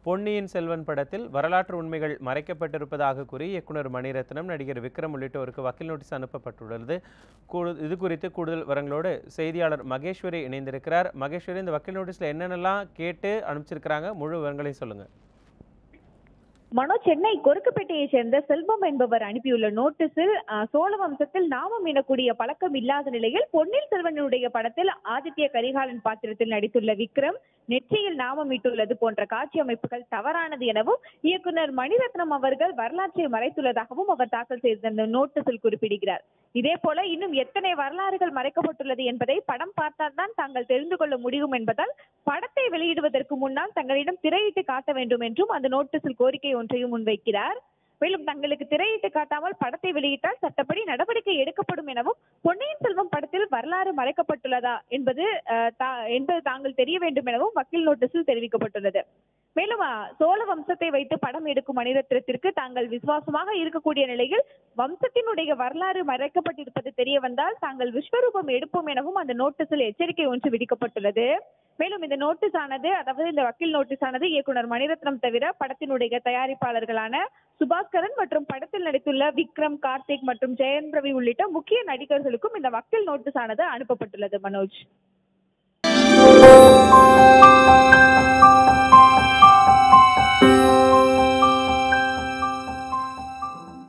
பொன்னியின் செல்வன் படத்தில் வரலாற்று உண்மைகள் மறைக்கப்பட்டிருப்பதாக கூறி இயக்குனர் மணிரத்னம் நடிகர் விக்ரம் உள்ளிட்டோருக்கு வக்கீல் நோட்டீஸ் அனுப்பப்பட்டுள்ளது கூடு இது குறித்து கூடுதல் விவரங்களோடு செய்தியாளர் மகேஸ்வரி இணைந்திருக்கிறார் மகேஸ்வரி இந்த வக்கீல் நோட்டீஸில் என்னென்னலாம் கேட்டு அனுப்பிச்சிருக்கிறாங்க முழு விவரங்களையும் சொல்லுங்கள் மனோ சென்னை கொருக்குப்பேட்டையை சேர்ந்த செல்வம் என்பவர் அனுப்பியுள்ள நோட்டீஸில் அஹ், சோழ வம்சத்தில் நாமம் எண்ணக்கூடிய பழக்கம் இல்லாத நிலையில் பொன்னில் செல்வனுடைய படத்தில் ஆதித்ய கரிகாலன் பாத்திரத்தில் நடித்துள்ள விக்ரம் நெற்றியில் நாமம் இட்டுள்ளது போன்ற காட்சி அமைப்புகள் தவறானது எனவும் இயக்குனர் மணிரத்னம் அவர்கள் வரலாற்றை மறைத்துள்ளதாகவும் அவர் தாக்கல் செய்த அந்த நோட்டீஸில் குறிப்பிடுகிறார் இதே போல இன்னும் எத்தனை வரலாறுகள் மறைக்கப்பட்டுள்ளது என்பதை படம் பார்த்தால்தான் தாங்கள் தெரிந்து கொள்ள முடியும் என்பதால் படத்தை வெளியிடுவதற்கு முன்னால் தங்களிடம் திரையிட்டு காட்ட வேண்டும் என்றும் அந்த நோட்டீஸில் கோரிக்கை ஒன்றையும் முன்வைக்கிறார் மேலும் தங்களுக்கு திரையிட்டு காட்டாமல் படத்தை வெளியிட்டால் சட்டப்படி நடவடிக்கை எடுக்கப்படும் எனவும் பொன்னியின் செல்வம் படத்தில் வரலாறு மறைக்கப்பட்டுள்ளதா என்பது அஹ், தா- என்பது தாங்கள் தெரிய வேண்டும் எனவும் வக்கீல் நோட்டீஸில் தெரிவிக்கப்பட்டுள்ளது மேலும் அஹ், சோழ வம்சத்தை வைத்து படம் எடுக்கும் மணிரத்னத்திற்கு தாங்கள் விசுவாசமாக இருக்கக்கூடிய நிலையில் வம்சத்தினுடைய வரலாறு மறைக்கப்பட்டிருப்பது தெரிய வந்தால் தாங்கள் விஸ்வரூபம் எடுப்போம் எனவும் அந்த நோட்டீஸில் எச்சரிக்கை ஒன்று விதிக்கப்பட்டுள்ளது மேலும் இந்த நோட்டீஸ் ஆனது அதாவது இந்த வக்கீல் நோட்டீஸ் ஆனது இயக்குனர் மணிரத்னம் தவிர படத்தினுடைய தயாரிப்பாளர்களான சுபாஸ்கரன் மற்றும் படத்தில் நடித்துள்ள விக்ரம் கார்த்திக் மற்றும் ஜெயன் ரவி உள்ளிட்ட முக்கிய நடிகர்களுக்கும் இந்த வக்கீல் நோட்டீஸ் ஆனது அனுப்பப்பட்டுள்ளது மனோஜ்